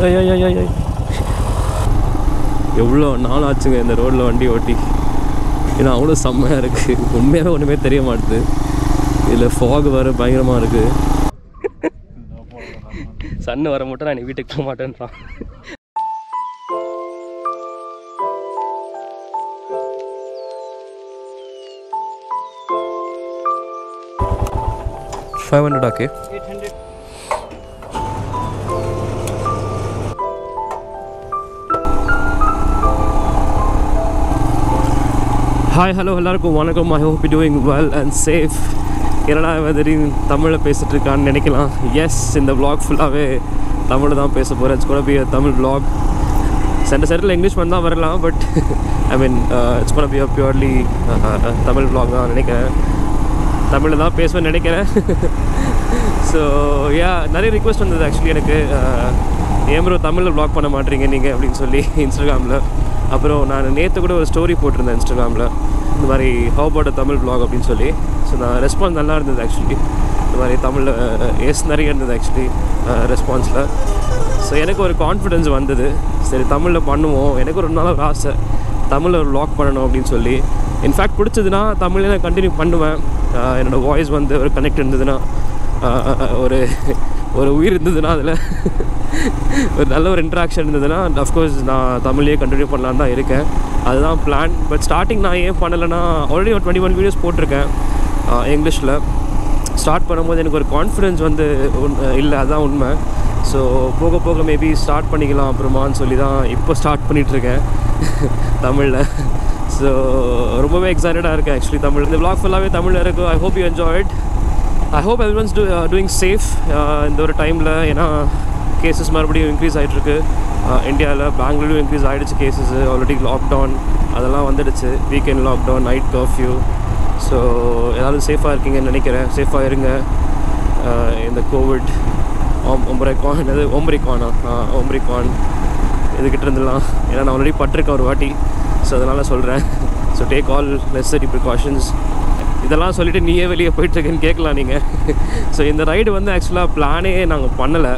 ஐய், ஐய், ஐய், ஐய், ஐய். எவ்வளோ நாள் ஆச்சுங்க இந்த ரோட்டில் வண்டி ஓட்டி ஏன்னா அவ்வளோ செம்மையாக இருக்குது உண்மையாகவே ஒன்றுமே தெரிய மாட்டுது இதில் ஃபாக் வேறு பயங்கரமாக இருக்குது சன்னு வர மட்டும் நான் நீ வீட்டுக்கு போக மாட்டேன்றான் five hundred okay hi hello எல்லாருக்கும் வணக்கம் I hope doing well and safe என்னடா திடீர்னு தமிழில் பேசிகிட்டு இருக்கான்னு நினைக்கலாம் எஸ் இந்த vlog ஃபுல்லாகவே தமிழ் தான் பேச போகிறேன் it's gotta be Tamil vlog சென்டர் செட்டில் இங்கிலீஷ் மட்டும் தான் வரலாம் but I mean it's gotta be a purely Tamil vlog தான் நினைக்கிறேன் தமிழில் தான் பேசுவேன்னு நினைக்கிறேன் ஸோ யா நிறைய ரிக்வெஸ்ட் வந்தது ஆக்சுவலி எனக்கு ஏன் ப்ரோ தமிழில் vlog பண்ண மாட்டீங்க நீங்கள் அப்படின்னு சொல்லி இன்ஸ்டாகிராமில் அப்புறம் நான் நேற்று கூட ஒரு ஸ்டோரி போட்டிருந்தேன் இன்ஸ்டாகிராமில் இந்த மாதிரி ஹவு அபவுட் தமிழ் vlog அப்படின்னு சொல்லி ஸோ நான் ரெஸ்பான்ஸ் நல்லா இருந்தது ஆக்சுவலி இந்த மாதிரி தமிழில் எஸ் நிறைய இருந்தது ஆக்சுவலி ரெஸ்பான்ஸில் ஸோ எனக்கு ஒரு கான்ஃபிடென்ஸ் வந்தது சரி தமிழில் பண்ணுவோம் எனக்கு ஒரு நாள் ஒரு ஆசை தமிழில் ஒரு vlog பண்ணணும் அப்படின்னு சொல்லி இன்ஃபேக்ட் பிடிச்சதுன்னா தமிழ்லேயே நான் கண்டினியூ பண்ணுவேன் ஆஹ் என்னோட வாய்ஸ் வந்து ஒரு கனெக்ட் இருந்ததுன்னா ஆஹ் ஒரு ஒரு உயிர் இருந்ததுன்னா அதில் ஒரு நல்ல ஒரு இன்ட்ராக்ஷன் இருந்ததுன்னா அஃப்கோர்ஸ் நான் தமிழ்லேயே கண்டினியூ பண்ணலான்னு தான் இருக்கேன் அதுதான் பிளான் பட் ஸ்டார்டிங் நான் ஏன் பண்ணலைன்னா ஆல்ரெடி ஒரு டுவெண்ட்டி ஒன் வீடியோஸ் போட்டிருக்கேன் இங்கிலீஷில் ஸ்டார்ட் பண்ணும்போது எனக்கு ஒரு கான்ஃபிடென்ஸ் வந்து உண் இல்லை அதுதான் உண்மை ஸோ போக போக மேபி ஸ்டார்ட் பண்ணிக்கலாம் அப்புறமான்னு சொல்லி தான் இப்போ ஸ்டார்ட் பண்ணிகிட்ருக்கேன் தமிழில் ஸோ ரொம்பவே எக்ஸைட்டடாக இருக்கேன் ஆக்சுவலி தமிழ் இந்த vlog ஃபுல்லாகவே தமிழில் இருக்கும் I hope you enjoyed I hope everyone's do doing safe இந்த ஒரு டைமில் ஏன்னா கேசஸ் மறுபடியும் இன்க்ரீஸ் ஆகிட்டுருக்கு இந்தியாவில் பெங்களூரும் இன்க்ரீஸ் ஆகிடுச்சு கேசஸ் ஆல்ரெடி லாக்டவுன் அதெல்லாம் வந்துடுச்சு weekend lockdown night curfew so எல்லோரும் சேஃபாக இருக்கீங்கன்னு நினைக்கிறேன் சேஃபாக இருங்க ஆஹ் இந்த கோவிட் ஓம் ஒம்பரைக்கான் என்னது ஒம்பரிக்கானா ஒம்பரிக்கான் இதுக்கிட்ட இருந்துலாம் ஏன்னா நான் ஆல்ரெடி பட்டிருக்கேன் ஒரு வாட்டி ஸோ அதனால் சொல்கிறேன் so take all necessary precautions இதெல்லாம் சொல்லிவிட்டு நீயே வெளியே போயிட்டுருக்கேன்னு கேட்கலாம் நீங்கள் ஸோ இந்த ரைடு வந்து ஆக்சுவலாக பிளானே நாங்கள் பண்ணலை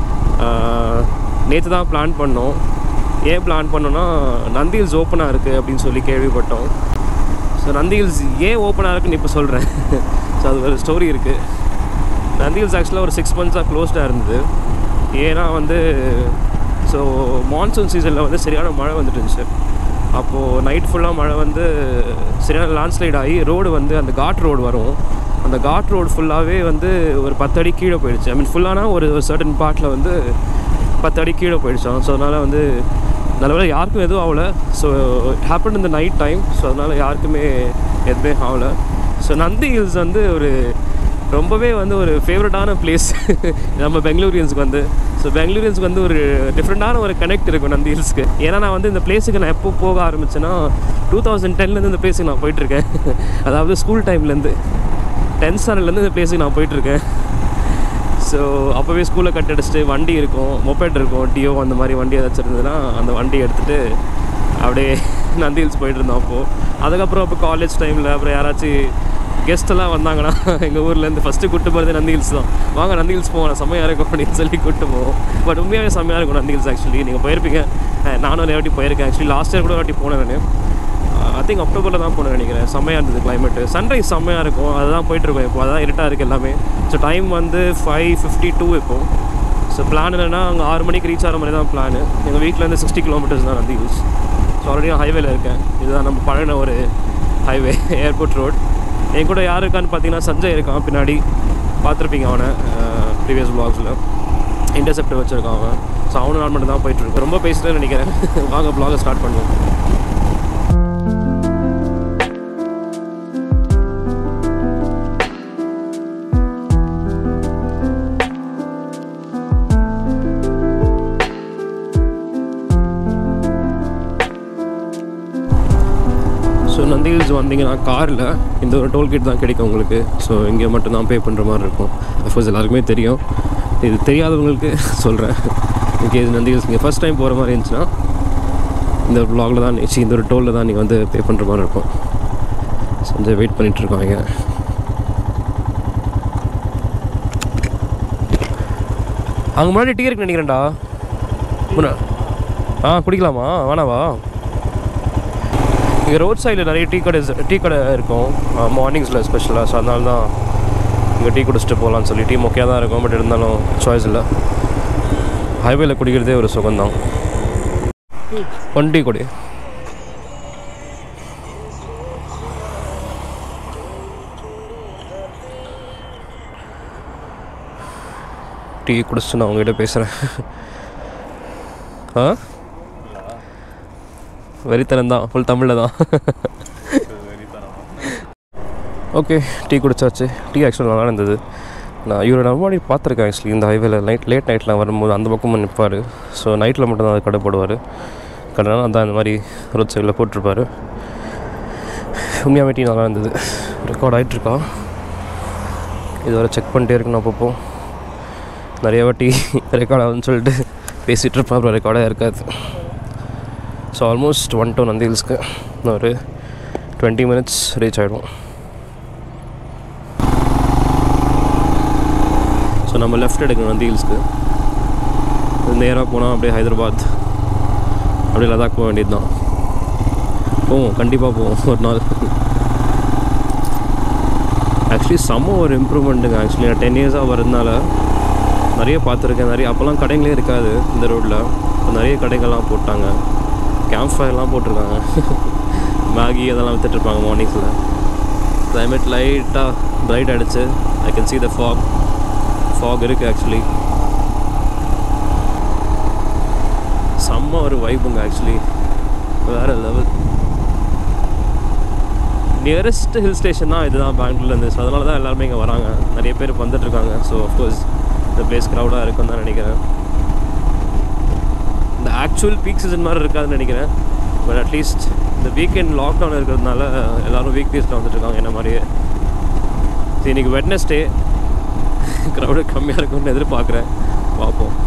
நேற்று தான் பிளான் பண்ணோம் ஏன் பிளான் பண்ணோன்னா நந்தி ஹில்ஸ் ஓப்பனாக இருக்குது அப்படின்னு சொல்லி கேள்விப்பட்டோம் ஸோ நந்தி ஹில்ஸ் ஏன் ஓப்பனாக இருக்குன்னு இப்போ சொல்கிறேன் ஸோ அது ஒரு ஸ்டோரி இருக்குது நந்தி ஹில்ஸ் ஆக்சுவலாக ஒரு சிக்ஸ் மந்த்ஸாக க்ளோஸ்டாக இருந்தது ஏன்னா வந்து ஸோ மான்சூன் சீசனில் வந்து சரியான மழை வந்துட்டு இருந்துச்சு அப்போது நைட் ஃபுல்லாக மழை வந்து சரியான லேண்ட்ஸ்லைட் ஆகி ரோடு வந்து அந்த காட் ரோடு வரும் அந்த காட் ரோடு ஃபுல்லாகவே வந்து ஒரு பத்து அடி கீழே போயிடுச்சு ஐ மீன் ஃபுல்லானா ஒரு சர்டன் பார்ட்டில் வந்து பத்து அடி கீழே போயிடுச்சான் ஸோ அதனால் வந்து நல்லவேளை யாருக்கும் எதுவும் ஆகலை ஸோ இட் ஹேப்பன் இந்த நைட் டைம் ஸோ அதனால் யாருக்குமே எதுவுமே ஆகலை ஸோ நந்தி ஹில்ஸ் வந்து ஒரு ரொம்பவே வந்து ஒரு ஃபேவரட்டான பிளேஸ் நம்ம பெங்களூரியன்ஸுக்கு வந்து ஸோ பெங்களூரியன்ஸுக்கு வந்து ஒரு டிஃப்ரெண்ட்டான ஒரு கனெக்ட் இருக்கும் நந்தி ஹில்ஸ்க்கு ஏன்னா நான் வந்து இந்த பிளேஸுக்கு நான் எப்போ போக ஆரம்பிச்சேன்னா டூ தௌசண்ட் டென்லேருந்து இந்த பிளேஸுக்கு நான் போயிட்டுருக்கேன் அதாவது ஸ்கூல் டைம்லேருந்து டென்த் ஸ்டாண்டர்ட்லேருந்து இந்த பிளேஸுக்கு நான் போயிட்டுருக்கேன் ஸோ அப்போவே ஸ்கூலில் கட் அடிச்சுட்டு வண்டி இருக்கும் மொபைட் இருக்கும் டியோ அந்த மாதிரி வண்டி ஏதாச்சும் இருந்ததுன்னா அந்த வண்டி எடுத்துகிட்டு அப்படியே நந்தி ஹில்ஸ் போயிட்டு இருந்தோம் அப்போது அதுக்கப்புறம் அப்போ காலேஜ் டைமில் அப்புறம் யாராச்சும் கெஸ்ட் எல்லாம் வந்தாங்கன்னா எங்கள் ஊர்லேருந்து ஃபஸ்ட்டு கூட்டு போகிறது நந்தி ஹில்ஸ் தான் வாங்க நந்தி ஹில்ஸ் போவோம் செம்மையாக இருக்கும் அப்படின்னு சொல்லி கூட்டு போவோம் பட் உண்மையாகவே செம்மையாக இருக்கும் நந்தி ஹில்ஸ் ஆக்சுவலி நீங்கள் போயிருப்பீங்க அஹ் நானும் நிறைய வாட்டி போயிருக்கேன் ஆக்சுவலி லாஸ்ட் இயர் கூட ஒரு வாட்டி போனேன் நான் ஐ திங்க் அக்டோபரில் தான் போனேன் நினைக்கிறேன் செம்மையாக இருந்தது கிளைமேட்டு சன்ரைஸ் செம்மையாக இருக்கும் அதுதான் போயிட்டுருக்கோம் இப்போ அதான் இருட்டாக இருக்குது எல்லாமே ஸோ டைம் வந்து ஃபைவ் ஃபிஃப்டி டூ இப்போ ஸோ பிளான் என்னென்னா அங்கே ஆறு மணிக்கு ரீச் ஆகிற மாதிரி தான் பிளான் எங்கள் வீட்டிலேருந்து சிக்ஸ்டி கிலோமீட்டர்ஸ் தான் நந்தி ஹில்ஸ் ஸோ ஆல்ரெடி நான் ஹைவேல இருக்கேன் இதுதான் நம்ம பழகின ஒரு ஹைவே ஏர்போர்ட் ரோட் என் கூட யார் இருக்கான்னு பார்த்தீங்கன்னா சஞ்சய் இருக்கான் பின்னாடி பார்த்துருப்பீங்க அவனை ப்ரீவியஸ் vlogsல இன்டர்செப்டர் வச்சுருக்கான் அவன் ஸோ அவனு நான் மட்டும் தான் போயிட்டுருக்கேன் ரொம்ப பேசுகிறேன்னு நினைக்கிறேன் வாங்க vlog ஸ்டார்ட் பண்ணுவோம் ஸோ நந்தி ஹில்ஸ் வந்தீங்கன்னா காரில் இந்த ஒரு டோல்கேட் தான் கிடைக்கும் உங்களுக்கு ஸோ இங்கே மட்டும் தான் பே பண்ணுற மாதிரி இருக்கும் அஃப்கோர்ஸ் எல்லாருக்குமே தெரியும் இது தெரியாதவங்களுக்கு சொல்கிறேன் இன்கேஸ் நந்தி ஹில்ஸ் நீங்கள் ஃபஸ்ட் டைம் போகிற மாதிரி இருந்துச்சுன்னா இந்த vlogல தான் சி இந்த ஒரு டோலில் தான் நீங்கள் வந்து பே பண்ணுற மாதிரி இருக்கும் ஸோ கொஞ்சம் வெயிட் பண்ணிகிட்ருக்காங்க அங்கே முன்னாடி டீ இருக்கு நினைக்கிறேன்டா முன்ன- ஆ குடிக்கலாமா வேணாவா இங்கே ரோட் சைடில் நிறைய டீ கடை டீ கடை இருக்கும் மார்னிங்ஸில் ஸ்பெஷலாக ஸோ அதனால தான் இங்கே டீ குடிச்சிட்டு போகலான்னு சொல்லி டீ மொக்கையாக தான் இருக்கும் பட் இருந்தாலும் சாய்ஸ் இல்லை ஹைவேல குடிக்கிறதே ஒரு சுகம்தான் ஒன் டீ குடி டீ குடிச்சிட்டு நான் உங்ககிட்ட பேசுகிறேன் ஆ வெறித்தனம் தான் ஃபுல் தமிழில் தான் ஓகே டீ குடிச்சாச்சு டீ ஆக்சுவலாக நல்லா இருந்தது நான் இவரை நான் முன்னாடி பார்த்துருக்கேன் ஆக்சுவலி இந்த ஹைவேல நைட் லேட் நைட்லாம் வரும்போது அந்த பக்கமும் நிற்பார் ஸோ நைட்டில் மட்டும் தான் கடை போடுவார் கடைனா அதான் இந்த மாதிரி ரோட் சைடில் போட்டிருப்பாரு உண்மையாகவே டீ நல்லா இருந்தது ரெக்கார்ட் ஆகிட்டுருக்கா இதுவரை செக் பண்ணிட்டே இருக்கணும் அப்பப்போ நிறைய வாட்டி ரெக்கார்ட் ஆகுதுன்னு சொல்லிட்டு பேசிகிட்டு இருப்பா அப்புறம் ரெக்கார்டாக இருக்காது so almost one two Nandi ஹில்ஸ்க்கு இன்னும் ஒரு டுவெண்ட்டி மினிட்ஸ் ரீச் ஆகிடும் ஸோ நம்ம லெஃப்ட் எடுக்கணும் நந்தி ஹில்ஸ்க்கு நேராக போனால் அப்படியே ஹைதராபாத் அப்படியே லடாக் போக வேண்டியது தான் போவோம் கண்டிப்பாக போவோம் ஒரு நாள் ஆக்சுவலி செம்ம ஒரு இம்ப்ரூவ்மெண்ட்டுங்க ஆக்சுவலி நான் டென் இயர்ஸாக வரதுனால நிறைய பார்த்துருக்கேன் நிறைய அப்போல்லாம் கடைங்களே இருக்காது இந்த ரோட்டில் இப்போ நிறைய கடைகள்லாம் போட்டாங்க கேம்ப் ஃபயர்லாம் போட்டிருக்காங்க மேகி அதெல்லாம் விற்றுட்ருப்பாங்க மார்னிங்ஸில் கிளைமேட் லைட்டாக பிரைட் ஆகிடுச்சு I can see the fog fog இருக்குது ஆக்சுவலி செம்ம ஒரு வைப்புங்க ஆக்சுவலி வேறு லெவல் நியரஸ்ட் ஹில் ஸ்டேஷன் தான் இதுதான் பெங்களூர்லேருந்து ஸோ அதனால தான் எல்லாருமே இங்கே வராங்க நிறைய பேர் வந்துட்டு இருக்காங்க ஸோ அஃப்கோர்ஸ் இந்த பிளேஸ் க்ரௌடாக இருக்குன்னு தான் நினைக்கிறேன் இந்த ஆக்சுவல் பீக் சீசன் மாதிரி இருக்காதுன்னு நினைக்கிறேன் பட் அட்லீஸ்ட் இந்த வீக்கெண்ட் லாக்டவுன் இருக்கிறதுனால எல்லோரும் வீக் டேஸில் வந்துட்டு இருக்காங்க என்ன மாதிரியே சரி இன்றைக்கி வெட்னஸ்டே க்ரௌடு கம்மியாக இருக்கும்னு எதிர்பார்க்குறேன் பார்ப்போம்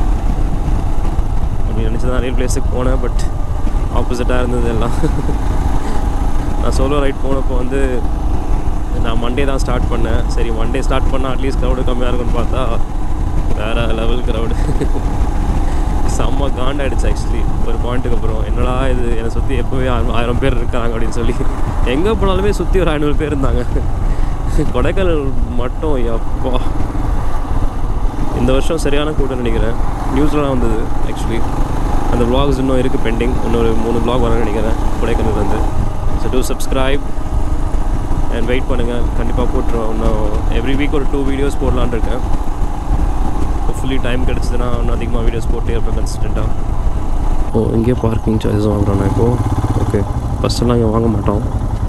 அப்படி நினச்சி தான் நிறைய பிளேஸுக்கு போனேன் பட் ஆப்போசிட்டாக இருந்தது எல்லாம் நான் சோலோ ரைட் போனப்போ வந்து நான் மண்டே தான் ஸ்டார்ட் பண்ணேன் சரி மண்டே ஸ்டார்ட் பண்ணால் அட்லீஸ்ட் க்ரௌடு கம்மியாக இருக்கும்னு பார்த்தா வேறு லெவல் க்ரௌடு செம்ம காண்டாயிடுச்சு ஆக்சுவலி ஒரு பாயிண்ட்டுக்கு அப்புறம் என்னடா இது என்னை சுற்றி எப்போவே ஆயிரம் ஆயிரம் பேர் இருக்காங்க அப்படின்னு சொல்லி எங்கே போனாலுமே சுற்றி ஒரு ஐநூறு பேர் இருந்தாங்க கொடைக்கானல் மட்டும் எப்பா இந்த வருஷம் சரியான கூட்டம் நினைக்கிறேன் நியூஸ்லாம் வந்தது ஆக்சுவலி அந்த vlogs இன்னும் இருக்குது பெண்டிங் இன்னொரு மூணு vlog வரேன்னு நினைக்கிறேன் கொடைக்கானல் வந்து so do subscribe and wait பண்ணுங்கள் கண்டிப்பாக போட்டுருவோம் இன்னும் எவ்ரி வீக் ஒரு டூ வீடியோஸ் போடலான்னு இருக்கேன் ஃபுல்லி டைம் கிடச்சிதுன்னா இன்னும் அதிகமாக வீடியோஸ் போட்டே இருப்பேன் கன்சிஸ்டண்ட்டாக ஓ இங்கே பார்க்கிங் சார்ஜஸ் வாங்குறோண்ணா இப்போது ஓகே ஃபஸ்ட்டெல்லாம் இங்கே வாங்க மாட்டோம்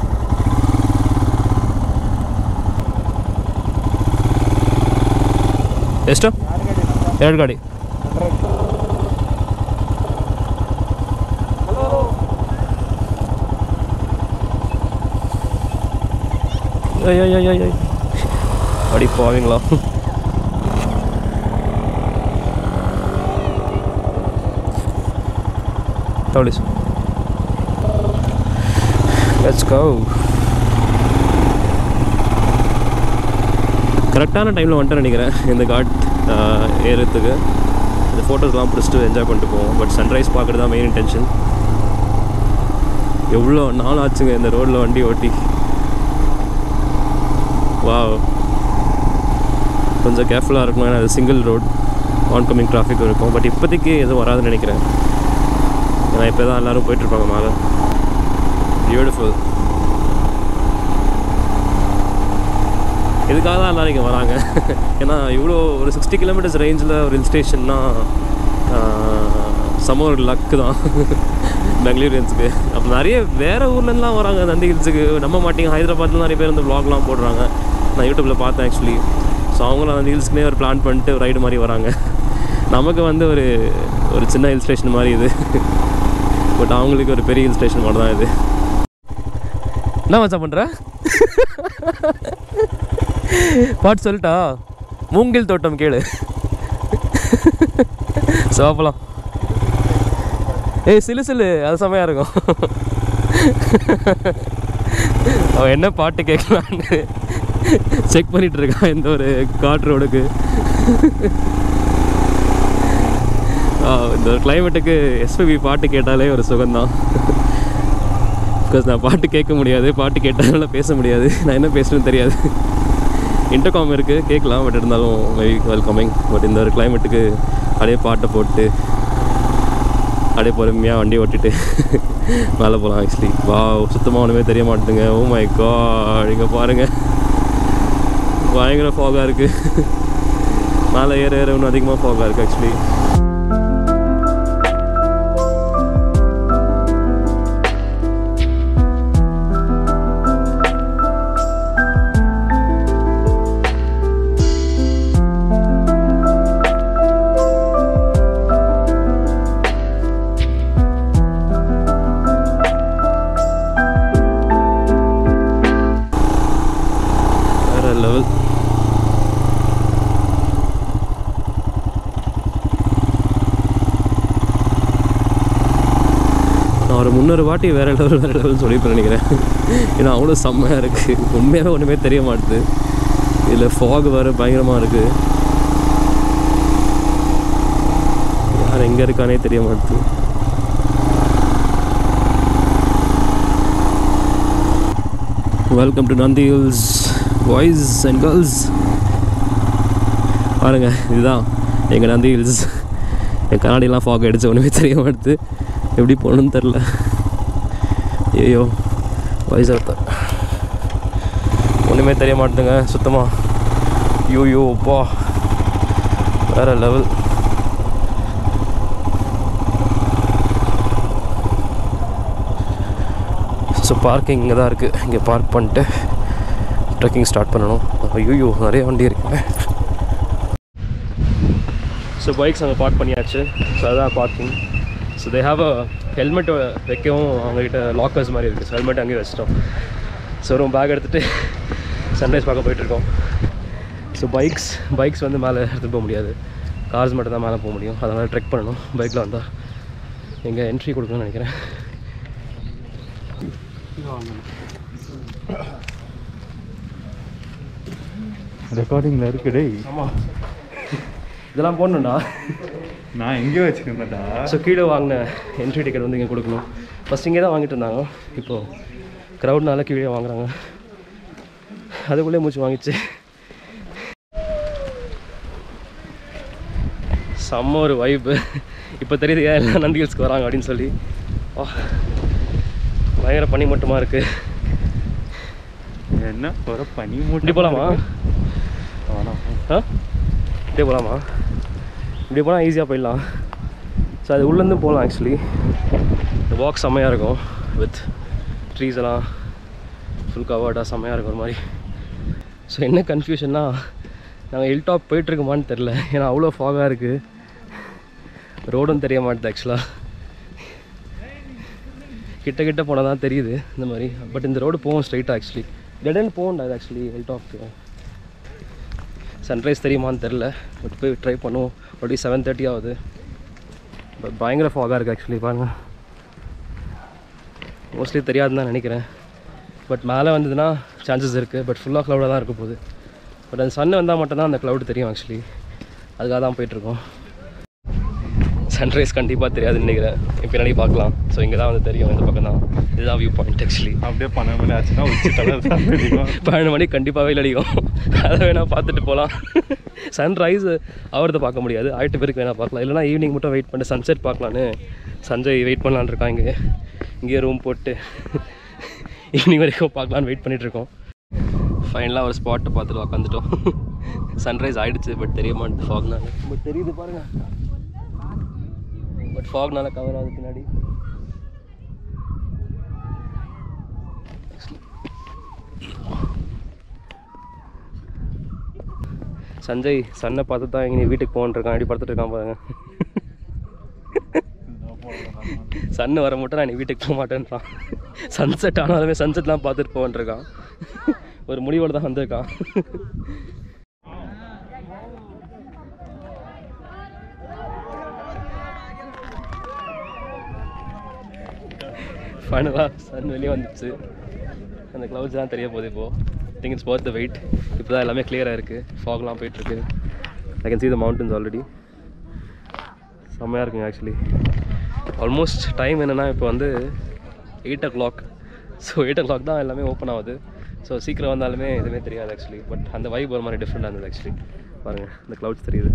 ಎಷ್ಟು ಎರಡು ಗಾಡಿ ஐய் அடி போவீங்களா தவளிஸ் லெட்ஸ் கோ கரெக்டான டைமில் வந்துட்டு நினைக்கிறேன் இந்த காட் ஏறுறதுக்கு இந்த ஃபோட்டோஸ்லாம் பிடிச்சிட்டு என்ஜாய் பண்ணிட்டு போவோம் பட் சன்ரைஸ் பார்க்குறது தான் மெயின் இன்டென்ஷன் எவ்வளோ நாள் ஆச்சுங்க இந்த ரோட்டில் வண்டி ஓட்டி வா கொஞ்சம் கேர்ஃபுல்லாக இருக்கணும் ஏன்னா அது single road oncoming traffic இருக்கும் பட் இப்போதைக்கு எதுவும் வராதுன்னு நினைக்கிறேன் ஏன்னா இப்போ தான் எல்லோரும் போயிட்டுருப்பாங்க மேலே பியூட்டிஃபுல் இதுக்காக தான் எல்லோரும் இங்கே வராங்க ஏன்னா இவ்வளோ ஒரு சிக்ஸ்டி கிலோமீட்டர்ஸ் ரேஞ்சில் ஒரு ஹில் ஸ்டேஷன்னா செம ஒரு லக்கு தான் பெங்களூரியன்ஸுக்கு அப்போ நிறைய வேறு ஊர்லேருந்துலாம் வராங்க நந்தி ஹில்ஸுக்கு நம்ப மாட்டீங்க ஹைதராபாத்தில் நிறைய பேர் வந்து vlogலாம் போடுறாங்க நான் யூடியூப்பில் பார்த்தேன் ஆக்சுவலி ஸோ அவங்களும் அந்த ஹில்ஸ்க்குனே ஒரு பிளான் பண்ணிட்டு ஒரு ரைடு மாதிரி வராங்க நமக்கு வந்து ஒரு ஒரு சின்ன ஹில் ஸ்டேஷன் மாதிரி இது பட் அவங்களுக்கு ஒரு பெரிய ஹில் ஸ்டேஷன் மாதிரி தான் இது என்ன மச்சான் பண்ணுற பாட்டு சொல்லிட்டா மூங்கில் தோட்டம் கேளு சாப்பிடலாம் ஏய் சிலு சிலு அது செமையாக இருக்கும் அவன் என்ன பாட்டு கேட்கலான்னு செக் பண்ணிட்டு இருக்கான் இந்த ஒரு காட் ரோடுக்கு இந்த கிளைமேட்டுக்கு எஸ்பிபி பாட்டு கேட்டாலே ஒரு சுகம்தான் பிகாஸ் நான் பாட்டு கேட்க முடியாது பாட்டு கேட்டால பேச முடியாது நான் என்ன பேசுறேன்னு தெரியாது இன்டர்காம் இருக்குது கேட்கலாம் பட் இருந்தாலும் வெரி வெல்கமிங் பட் இந்த ஒரு கிளைமேட்டுக்கு அப்படியே பாட்டை போட்டு அப்படியே பொறுமையாக வண்டி ஓட்டிட்டு மேலே போகலாம் ஆக்சுவலி வா சுத்தமாக ஒன்றுமே தெரிய மாட்டேங்குங்க ஓ மை காட் இங்கே பாருங்கள் பயங்கர ஃபாகாக இருக்குது மேலே ஏற ஏற இன்னும் அதிகமாக ஃபாகாக இருக்குது ஆக்சுவலி வேற லெவல் நான் ஒரு முன்னூறு வாட்டி வேற லெவல் வேற லெவல் சொல்லியிருப்பேன் நினைக்கிறேன் ஏன்னா அவ்வளோ செம்மையாக இருக்குது உண்மையாகவே ஒன்றுமே தெரிய மாட்டுது இதில் ஃபாக் வேறு பயங்கரமாக இருக்குது யார் எங்கே இருக்கானே தெரிய மாட்டுது welcome to Nandi hills boys and girls பாருங்க இதுதான் எங்கள் நந்தி ஹில்ஸ் என் கண்ணாடிலாம் ஃபாக் அடிச்ச ஒன்றுமே தெரிய மாட்டுது எப்படி போகணுன்னு தெரில ஐயோ வயசு ஒருத்தர் ஒன்றுமே தெரிய மாட்டுதுங்க சுத்தமாக ஐயோ யோ அப்பா வேறு லெவல் ஸோ பார்க்கிங் இங்கே தான் இருக்குது இங்கே பார்க் பண்ணிட்டு ட்ரெக்கிங் ஸ்டார்ட் பண்ணணும் ஐயோ நிறைய வண்டி இருக்கு ஸோ பைக்ஸ் அங்கே பார்க் பண்ணியாச்சு ஸோ அதான் parking so they have a helmet வைக்கவும் அவங்ககிட்ட லாக்கர்ஸ் மாதிரி இருக்குது ஸோ ஹெல்மெட் அங்கேயே வச்சிட்டோம் ஸோ ரூம் பேக் எடுத்துகிட்டு சன்ரைஸ் பார்க்க போயிட்டுருக்கோம் ஸோ பைக்ஸ் பைக்ஸ் வந்து மேலே எடுத்துகிட்டு போக முடியாது கார்ஸ் மட்டும் தான் மேலே போக முடியும் அதனால் ட்ரெக் பண்ணணும் பைக்கில் வந்தால் எங்கே என்ட்ரி கொடுக்கணும்னு நினைக்கிறேன் ரெக்கார்டிங்கில் இருக்கு டேய் ஆமாம் இதெல்லாம் போடணும்டா நான் எங்கேயோ வச்சுருந்தேன்டா ஸோ கீழே வாங்கின என்ட்ரி டிக்கெட் வந்து இங்கே கொடுக்கணும் ஃபஸ்ட் இங்கே தான் வாங்கிட்டு இருந்தாங்க இப்போது க்ரௌட்னால கீழே வாங்குறாங்க அதுக்குள்ளே மூச்சு வாங்கிச்சு செம்ம ஒரு வைப்பு இப்போ தெரியுது ஏன் எல்லாம் நந்தி ஹில்ஸ்க்கு வராங்க அப்படின்னு சொல்லி ஆ பயங்கர பனி மட்டுமா இருக்குது என்ன ஒரு பனி இப்படி மூட்டை போகலாமா வேணாம் ஆ இப்படியே போகலாமா இப்படி போனால் ஈஸியாக போயிடலாம் ஸோ அது உள்ளேருந்து போகலாம் ஆக்சுவலி இந்த வாக் செம்மையாக இருக்கும் வித் ட்ரீஸ் எல்லாம் ஃபுல் கவர்டாக செம்மையாக இருக்கும் ஒரு மாதிரி ஸோ என்ன கன்ஃபியூஷன்னா நாங்கள் ஹில் டாப் போயிட்டுருக்குமான்னு தெரில ஏன்னா அவ்வளோ ஃபாகாக இருக்குது ரோடும் தெரிய மாட்டுது ஆக்சுவலாக கிட்ட கிட்ட போனால் தான் தெரியுது இந்த மாதிரி பட் இந்த ரோடு போகும் ஸ்ட்ரைட்டாக ஆக்சுவலி டெடன் போகண்டா இது ஆக்சுவலி ஹில் டாப்க்கு சன்ரைஸ் தெரியுமான்னு தெரில பட் போய் ட்ரை பண்ணுவோம் அப்படி செவன் தேர்ட்டி ஆகுது பட் பயங்கர ஃபாகாக இருக்குது ஆக்சுவலி பாருங்க மோஸ்ட்லி தெரியாதுன்னு தான் நினைக்கிறேன் பட் மேலே வந்ததுன்னா சான்சஸ் இருக்குது பட் ஃபுல்லாக க்ளவுடாக தான் இருக்க போகுது பட் அந்த சன் வந்தால் மட்டும்தான் அந்த க்ளவுட் தெரியும் ஆக்சுவலி அதுக்காக தான் போயிட்டுருக்கோம் சன்ரைஸ் கண்டிப்பாக தெரியாதுன்னு நினைக்கிறேன் என் பின்னாடி பார்க்கலாம் ஸோ இங்கே தான் வந்து தெரியும் இந்த பக்கம் தான் இதுதான் வியூ பாயிண்ட் ஆக்சுவலி அப்படியே பன்னெண்டு மணி ஆச்சுன்னா உச்சி தலை தான் தெரியும் பன்னெண்டு மணிக்கு கண்டிப்பாக வெயில் அடிக்கும் அதை வேணால் பார்த்துட்டு போகலாம் சன்ரைஸ் அவரதை பார்க்க முடியாது ஆயிட்டு பேருக்கு வேணால் பார்க்கலாம் இல்லைனா ஈவினிங் மட்டும் வெயிட் பண்ணி சன்செட் பார்க்கலான்னு சஞ்சய் வெயிட் பண்ணலான்னு இருக்கான் இங்கே இங்கேயே ரூம் போட்டு ஈவினிங் வரைக்கும் பார்க்கலான்னு வெயிட் பண்ணிகிட்ருக்கோம் ஃபைனலாக ஒரு ஸ்பாட்டை பார்த்துட்டு உக்காந்துட்டோம் சன்ரைஸ் ஆயிடுச்சு பட் தெரிய மாட்டேது ஃபாக்னால பட் தெரியுது பாருங்க பட் ஃபாக்னால கவர் ஆகுது பின்னாடி சஞ்சய் சன்னை பார்த்து தான் இங்கே வீட்டுக்கு போகன்றிருக்கான் அப்படி படுத்துட்டு இருக்கான் பாருங்க சன்னு வர மட்டும் நான் நீ வீட்டுக்கு போக மாட்டேன்றான் சன்செட் ஆனாலுமே சன்செட்லாம் பார்த்துட்டு போகன்றிருக்கான் ஒரு முடிவோடு தான் வந்திருக்கான் ஃபைனலாக சன் வெளியே வந்துச்சு அந்த clouds தான் தெரிய போகுது இப்போது think it's worth the wait இப்போ தான் எல்லாமே கிளியராக இருக்குது ஃபாக்லாம் போயிட்டுருக்கு I can see the mountains already செம்மையாக இருக்குங்க ஆக்சுவலி ஆல்மோஸ்ட் டைம் என்னென்னா இப்போ வந்து eight o'clock so eight o'clock தான் எல்லாமே ஓப்பன் ஆகுது ஸோ சீக்கிரம் வந்தாலுமே எதுவுமே தெரியாது ஆக்சுவலி பட் அந்த வைப் ஒரு மாதிரி டிஃப்ரெண்டாக இருந்தது ஆக்சுவலி பாருங்கள் இந்த க்ளவுட்ஸ் தெரியுது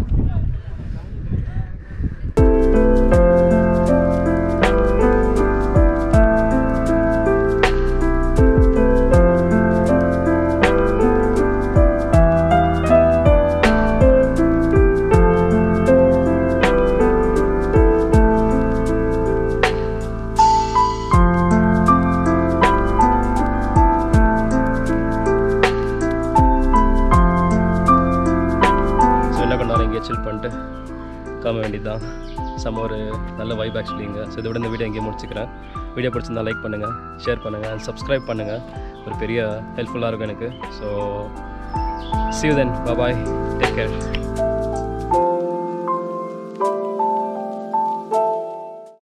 ஸோ என்ன பண்ணாலும் இங்கே சில் பண்ணிட்டு கிளம்ப வேண்டியதுதான் செம்ம ஒரு நல்ல வைப் ஆக்சுவலி இங்கே ஸோ இதோட இந்த வீடியோ இங்கே முடிச்சுக்கிறேன் வீடியோ பிடிச்சிருந்தா லைக் பண்ணுங்கள் ஷேர் பண்ணுங்கள் அண்ட் சப்ஸ்கிரைப் பண்ணுங்கள் ஒரு பெரிய ஹெல்ப்ஃபுல்லாக இருக்கும் எனக்கு so see you then bye bye take care